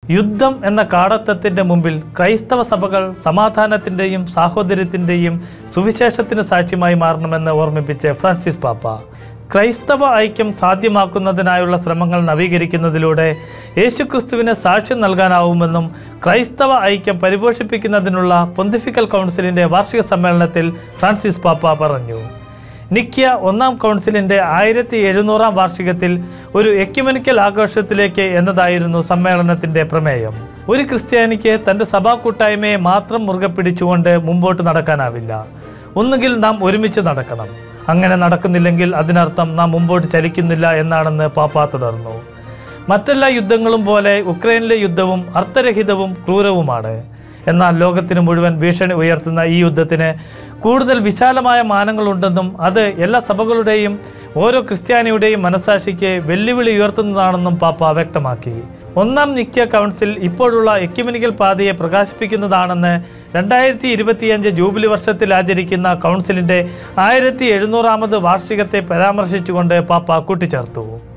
യുദ്ധം എന്ന കാടത്തത്തിൻ്റെ മുമ്പിൽ ക്രൈസ്തവ സഭകൾ സമാധാനത്തിൻ്റെയും സാഹോദര്യത്തിൻ്റെയും സുവിശേഷത്തിന് സാക്ഷ്യമായി മാറണമെന്ന് ഓർമ്മിപ്പിച്ച് ഫ്രാൻസിസ് പാപ്പ ക്രൈസ്തവ ഐക്യം സാധ്യമാക്കുന്നതിനായുള്ള ശ്രമങ്ങൾ നവീകരിക്കുന്നതിലൂടെ യേശുക്രിസ്തുവിന് സാക്ഷ്യം നൽകാനാവുമെന്നും ക്രൈസ്തവ ഐക്യം പരിപോഷിപ്പിക്കുന്നതിനുള്ള പൊന്തിഫിക്കൽ കൗൺസിലിൻ്റെ വാർഷിക സമ്മേളനത്തിൽ ഫ്രാൻസിസ് പാപ്പ പറഞ്ഞു നിക്യ ഒന്നാം കൗൺസിലിൻ്റെ ആയിരത്തി എഴുന്നൂറാം വാർഷികത്തിൽ ഒരു എക്യുമെനിക്കൽ ആഘോഷത്തിലേക്ക് എന്നതായിരുന്നു സമ്മേളനത്തിൻ്റെ പ്രമേയം ഒരു ക്രിസ്ത്യാനിക്ക് തൻ്റെ സഭാ കൂട്ടായ്മയെ മാത്രം മുറുകെ പിടിച്ചുകൊണ്ട് മുമ്പോട്ട് നടക്കാനാവില്ല ഒന്നുകിൽ നാം ഒരുമിച്ച് നടക്കണം അങ്ങനെ നടക്കുന്നില്ലെങ്കിൽ അതിനർത്ഥം നാം മുമ്പോട്ട് ചലിക്കുന്നില്ല എന്നാണെന്ന് പാപ്പ തുടർന്നു മറ്റെല്ലാ യുദ്ധങ്ങളും പോലെ ഉക്രൈനിലെ യുദ്ധവും അർത്ഥരഹിതവും ക്രൂരവുമാണ് എന്നാൽ ലോകത്തിന് മുഴുവൻ ഭീഷണി ഉയർത്തുന്ന ഈ യുദ്ധത്തിന് കൂടുതൽ വിശാലമായ മാനങ്ങളുണ്ടെന്നും അത് എല്ലാ സഭകളുടെയും ഓരോ ക്രിസ്ത്യാനിയുടെയും മനസാക്ഷിക്ക് വെല്ലുവിളി ഉയർത്തുന്നതാണെന്നും പാപ്പ വ്യക്തമാക്കി ഒന്നാം നിക്യ കൗൺസിൽ ഇപ്പോഴുള്ള എക്യുമെനിക്കൽ പാതയെ പ്രകാശിപ്പിക്കുന്നതാണെന്ന് രണ്ടായിരത്തി ഇരുപത്തിയഞ്ച് ജൂബിലി വർഷത്തിൽ ആചരിക്കുന്ന കൗൺസിലിൻ്റെ ആയിരത്തി എഴുന്നൂറാമത് വാർഷികത്തെ പരാമർശിച്ചുകൊണ്ട് പാപ്പ കൂട്ടിച്ചേർത്തു